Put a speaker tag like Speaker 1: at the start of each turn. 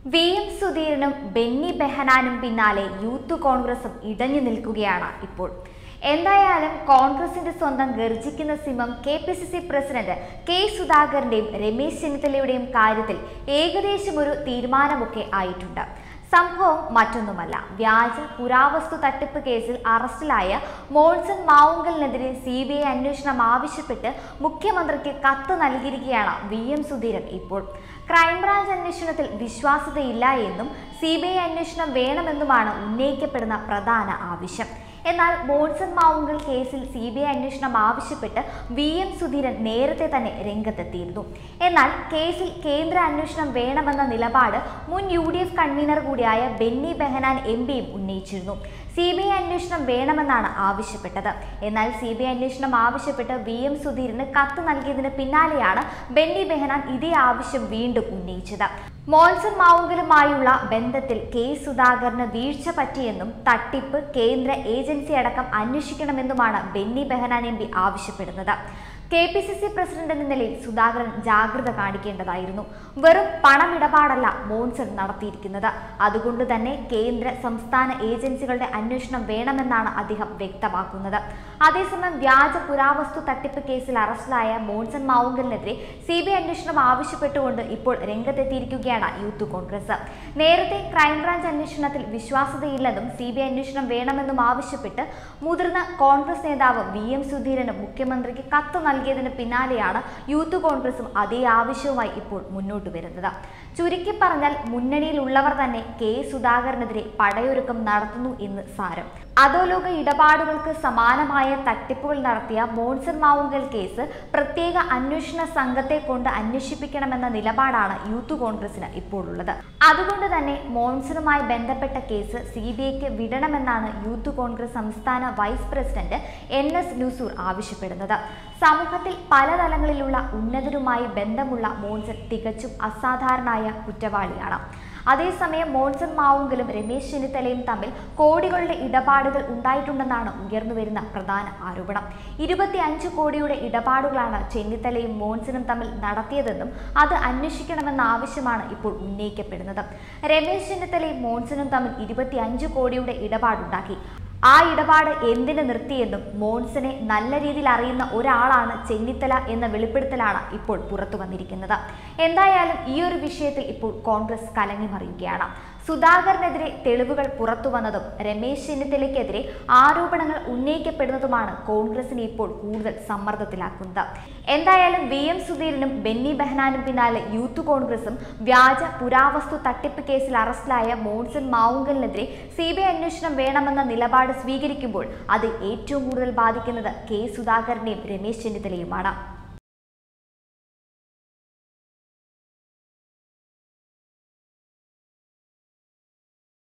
Speaker 1: V M സുധീരനും ബെന്നി ബെഹനാനും പിന്നാലെ യൂത്ത് കോൺഗ്രസും ഇടഞ്ഞു നിൽക്കുകയാണ് ഇപ്പോൾ എന്തായാലും കോൺഗ്രസിന്റെ സ്വന്തം ഗർജിക്കുന്ന സിംഹം K P C C president K സുധാകരന്റെയും രമേശ് ചെന്നിത്തലയുടെയും കാര്യത്തിൽ ഏകദേശം ഒരു തീരുമാനമൊക്കെ ആയിട്ടുണ്ട് സംഭവം മറ്റൊന്നുമല്ല വ്യാജ പുരാവസ്തു തട്ടിപ്പ് കേസിൽ അറസ്റ്റിലായ മോൺസൺ മാവുങ്കലിനെതിരെ സി ബി ഐ അന്വേഷണം ആവശ്യപ്പെട്ട് മുഖ്യമന്ത്രിക്ക് കത്ത് നൽകിയിരിക്കുകയാണ് വി എം സുധീരൻ ഇപ്പോൾ ക്രൈംബ്രാഞ്ച് അന്വേഷണത്തിൽ വിശ്വാസ്യതയില്ല എന്നും സി ബി ഐ അന്വേഷണം വേണമെന്നുമാണ് ഉന്നയിക്കപ്പെടുന്ന പ്രധാന ആവശ്യം എന്നാൽ മോൺസൺ മാവുങ്കൽ കേസിൽ സി ബി ഐ അന്വേഷണം ആവശ്യപ്പെട്ട് വി എം സുധീരൻ നേരത്തെ തന്നെ രംഗത്തെത്തിയിരുന്നു എന്നാൽ കേസിൽ കേന്ദ്ര അന്വേഷണം വേണമെന്ന നിലപാട് മുൻ യു ഡി എഫ് കൺവീനർ കൂടിയായ ബെന്നി ബെഹനാൻ എം പിയും ഉന്നയിച്ചിരുന്നു സി ബി ഐ അന്വേഷണം വേണമെന്നാണ് ആവശ്യപ്പെട്ടത് എന്നാൽ സി ബി ഐ അന്വേഷണം ആവശ്യപ്പെട്ട് വി എം സുധീരന് കത്ത് നൽകിയതിന് പിന്നാലെയാണ് ബെന്നി ബെഹനാൻ ഇതേ ആവശ്യം വീണ്ടും ഉന്നയിച്ചത് മോൺസൺ മാവുങ്കലുമായുള്ള ബന്ധത്തിൽ കെ സുധാകരന് വീഴ്ച പറ്റിയെന്നും തട്ടിപ്പ് കേന്ദ്ര ഏജൻസി അടക്കം അന്വേഷിക്കണമെന്നുമാണ് ബെന്നി ബെഹനാൻ എം പി ആവശ്യപ്പെടുന്നത് K P C C president എന്ന നിലയിൽ സുധാകരൻ ജാഗ്രത കാണിക്കേണ്ടതായിരുന്നു വെറും പണമിടപാടല്ല മോൺസൺ നടത്തിയിരിക്കുന്നത് അതുകൊണ്ട് തന്നെ കേന്ദ്ര സംസ്ഥാന ഏജൻസികളുടെ അന്വേഷണം വേണമെന്നാണ് അദ്ദേഹം വ്യക്തമാക്കുന്നത് അതേസമയം വ്യാജ പുരാവസ്തു തട്ടിപ്പ് കേസിൽ അറസ്റ്റിലായ മോൺസൺ മാവുങ്കലിനെതിരെ സി ബി ഐ അന്വേഷണം ആവശ്യപ്പെട്ടുകൊണ്ട് ഇപ്പോൾ രംഗത്തെത്തിയിരിക്കുകയാണ് യൂത്ത് കോൺഗ്രസ് നേരത്തെ ക്രൈംബ്രാഞ്ച് അന്വേഷണത്തിൽ വിശ്വാസ്യതയില്ലെന്നും സി ബി ഐ അന്വേഷണം വേണമെന്നും ആവശ്യപ്പെട്ട് മുതിർന്ന കോൺഗ്രസ് നേതാവ് വി എം സുധീരനും മുഖ്യമന്ത്രിക്ക് കത്ത് നൽകിയതിന് പിന്നാലെയാണ് യൂത്ത് കോൺഗ്രസും അതേ ആവശ്യവുമായി ഇപ്പോൾ മുന്നോട്ട് വരുന്നത് ചുരുക്കി പറഞ്ഞാൽ മുന്നണിയിലുള്ളവർ തന്നെ കെ സുധാകരനെതിരെ പടയൊരുക്കം നടത്തുന്നു എന്ന് സാരം അധോലോക ഇടപാടുകൾക്ക് സമാനമായ തട്ടിപ്പുകൾ നടത്തിയ മോൺസൺ മാവുങ്കൽ കേസ് പ്രത്യേക അന്വേഷണ സംഘത്തെ കൊണ്ട് അന്വേഷിപ്പിക്കണമെന്ന നിലപാടാണ് യൂത്ത് കോൺഗ്രസിന് ഇപ്പോൾ ഉള്ളത് അതുകൊണ്ട് തന്നെ മോൺസണുമായി ബന്ധപ്പെട്ട കേസ് സി ബി ഐക്ക് വിടണമെന്നാണ് യൂത്ത് കോൺഗ്രസ് സംസ്ഥാന വൈസ് പ്രസിഡന്റ് എൻ എസ് ലുസൂർ ആവശ്യപ്പെടുന്നത് സമൂഹത്തിൽ പലതലങ്ങളിലുള്ള ഉന്നതരുമായി ബന്ധമുള്ള മോൺസൺ തികച്ചും അസാധാരണമായ കുറ്റവാളിയാണ് അതേസമയം മോൺസൺ മാവുങ്കലും രമേശ് ചെന്നിത്തലയും തമ്മിൽ കോടികളുടെ ഇടപാടുകൾ ഉണ്ടായിട്ടുണ്ടെന്നാണ് ഉയർന്നുവരുന്ന പ്രധാന ആരോപണം ഇരുപത്തി അഞ്ച് കോടിയുടെ ഇടപാടുകളാണ് ചെന്നിത്തലയും മോൺസണും തമ്മിൽ നടത്തിയതെന്നും അത് അന്വേഷിക്കണമെന്ന ആവശ്യമാണ് ഇപ്പോൾ ഉന്നയിക്കപ്പെടുന്നത് രമേശ് ചെന്നിത്തലയും മോൺസണും തമ്മിൽ ഇരുപത്തി അഞ്ച് കോടിയുടെ ഇടപാടുണ്ടാക്കി ആ ഇടപാട് എന്തിനു നിർത്തിയെന്നും മോൺസനെ നല്ല രീതിയിൽ അറിയുന്ന ഒരാളാണ് ചെന്നിത്തല എന്ന വെളിപ്പെടുത്തലാണ് ഇപ്പോൾ പുറത്തു വന്നിരിക്കുന്നത് എന്തായാലും ഈ ഒരു വിഷയത്തിൽ ഇപ്പോൾ കോൺഗ്രസ് കലങ്ങി മറിയുകയാണ് സുധാകരനെതിരെ തെളിവുകൾ പുറത്തു വന്നതും രമേശ് ചെന്നിത്തലയ്ക്കെതിരെ ആരോപണങ്ങൾ ഉന്നയിക്കപ്പെടുന്നതുമാണ് കോൺഗ്രസിനെ ഇപ്പോൾ കൂടുതൽ സമ്മർദ്ദത്തിലാക്കുന്നത് എന്തായാലും വി എം സുധീരനും ബെന്നി ബെഹനാനും പിന്നാലെ യൂത്ത് കോൺഗ്രസും വ്യാജ പുരാവസ്തു തട്ടിപ്പ് കേസിൽ അറസ്റ്റിലായ മോൺസൺ മാവുങ്കലിനെതിരെ സി ബി ഐ അന്വേഷണം വേണമെന്ന നിലപാട് സ്വീകരിക്കുമ്പോൾ അത് ഏറ്റവും കൂടുതൽ ബാധിക്കുന്നത് കെ സുധാകരനെയും രമേശ് ചെന്നിത്തലയുമാണ്